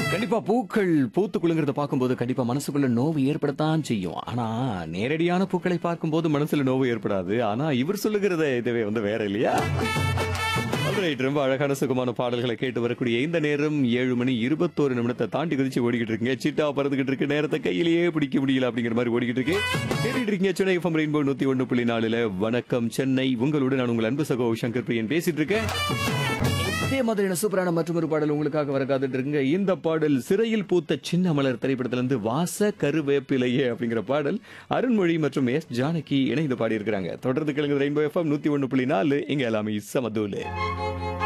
கண்டிப்பா பூக்கள் பூத்து குலுங்குறத பார்க்கும்போது கண்டிப்பா மனசுக்குள்ள நோவு ஏற்படத்தான் செய்யும் ஆனா நேரடியான பூக்களை பார்க்கும்போது மனசுல நோவு ஏற்படாது ஆனா இவர் சொல்லுகிறத இதுவே வந்து வேற இல்லையா Alright, ரொம்ப அழகான சுகமான பாடல்களை கேட்டு வரக்கூடிய இந்த நேரம் ஏழு மணி இருபத்தோரு நிமிடத்தை தாண்டி குதிச்சு ஓடிக்கிட்டு இருக்கீங்க சிட்டா பறந்துகிட்டு இருக்கு நேரத்தை கையிலேயே பிடிக்க முடியல அப்படிங்கிற மாதிரி ஓடிக்கிட்டு இருக்கு கேட்டுட்டு இருக்கீங்க சென்னை எஃப்எம் ரெயின்போ நூத்தி ஒண்ணு புள்ளி நாலுல வணக்கம் சென்னை உங்களோட நான் உங்கள் அன்பு சகோ சங்கர் பிரியன் பேசிட்டு இருக்கேன் இதே மாதிரியான சூப்பரான மற்றொரு பாடல் உங்களுக்காக வர காத்துட்டு இருக்குங்க இந்த பாடல் சிறையில் பூத்த சின்ன மலர் திரைப்படத்துல இருந்து வாச கருவேப்பிலையே அப்படிங்கிற பாடல் அருண்மொழி மற்றும் எஸ் ஜானகி இணைந்து பாடியிருக்கிறாங்க தொடர்ந்து கிழங்கு ரெயின்போ எஃப்எம் நூத்தி ஒண்ணு புள்ளி நாலு இங்க எல்லாமே சமதூலு